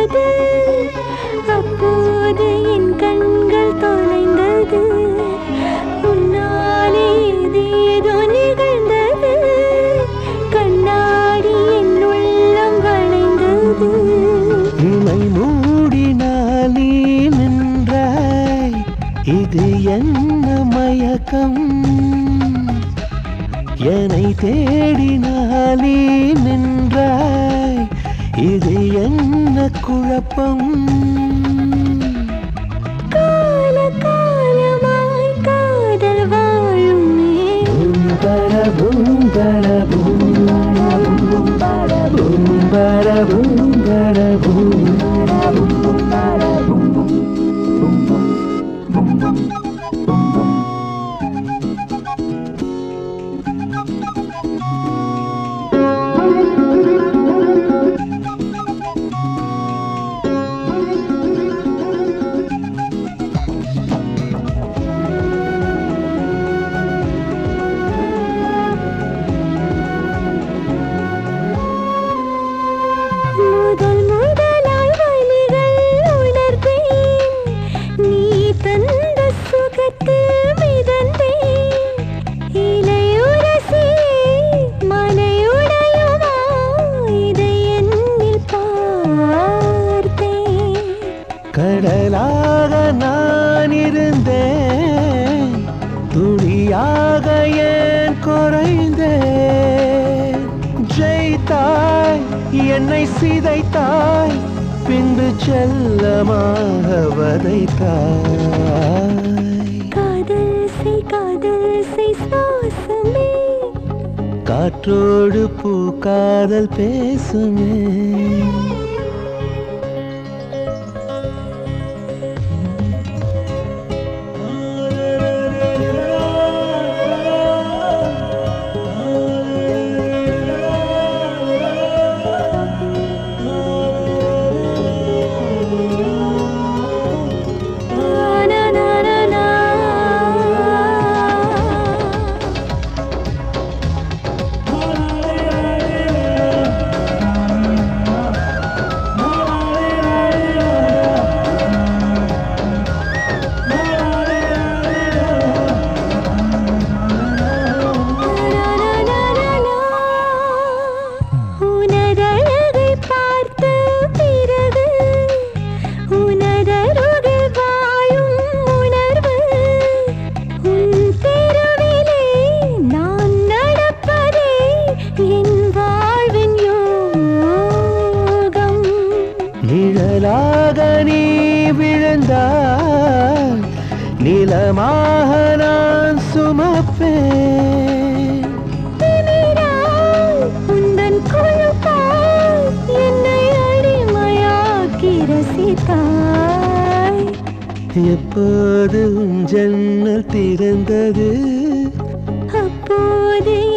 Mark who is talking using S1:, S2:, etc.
S1: வந்தது அப்போது என் கண்கள் தொலைந்தது உன்னாலே ஏதேதோ நிகழ்ந்தது கண்ணாடி என் உள்ளம் வளைந்தது
S2: இமை மூடினால் நீ நின்றாய் இது என்ன மயக்கம் என்னை தேடினால் நீ நின்றாய் இது என்ன குழப்பம்
S1: கால காலமாய் காதல் வாழும்
S2: பூம் பர பூம் பர பூம் பூம் பர பூம் பர பூம் பர பூம்
S1: முதல் முதலாய் வலிகள் உணர்ந்தேன் நீ தந்த சுகத்தில் மிதந்தேன் இலையுரசி மலையுடையுமா இதை என்னில் பார்த்தேன்
S2: கடலாக நான் இருந்தேன் துளியாக ஏன் குறைந்தேன் ஜெயித்தாய் என்னை சிதைத்தாய் பின்பு செல்லமாக வதைத்தாய்
S1: காதல் செய் காதல் செய் சுவாசமே
S2: காற்றோடு பூக்காதல் பேசுமே
S1: na na na na உனதழகை பார்த்த பிறகு உனதருகில் வாழும் உணர்வு உன் தெருவிலே நான் நடப்பதே என் வாழ்வின் யோகம்
S2: நிழலாக நீ விழுந்தால் நிலமாக நான் சுமப்பேன்
S1: திமிரால் உந்தன் கொழுப்பால் என்னை அடிமையாக்கி ரசித்தாய்
S2: எப்போது உன் ஜன்னல் திறந்தது
S1: அப்போது